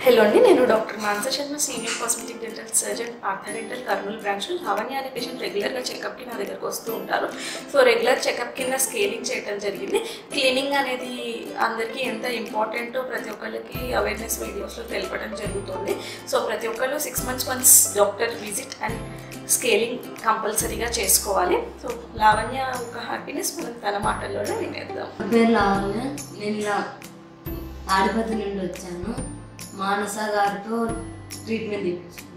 hello అండి నేను doctor Mansa Sharma senior cosmetic dental surgeon Partha dental Kurnool branch Lavanya అనే పేషెంట్ రెగ్యులర్గా చెకప్కి నా దగ్గరకు వస్తూ ఉంటారు సో రెగ్యులర్ చెకప్ కింద స్కేలింగ్ చేయడం జరిగింది క్లీనింగ్ అనేది అందరికీ ఎంత ఇంపార్టెంటో ప్రతి ఒక్కరికి అవేర్నెస్ వీడియోస్లో తెలపడం జరుగుతుంది సో ప్రతి ఒక్కరు six months once doctor visit and scaling కంపల్సరీగా చేసుకోవాలి సో లావణ్య ఒక హ్యాపీనెస్ మనం తన మాటల్లోనే వినేద్దాం నా పేరు లావణ్య నేను ఇలా తాడిపత్రి నుండి వచ్చాను మానస గారితో ట్రీట్మెంట్ ఇప్పించాను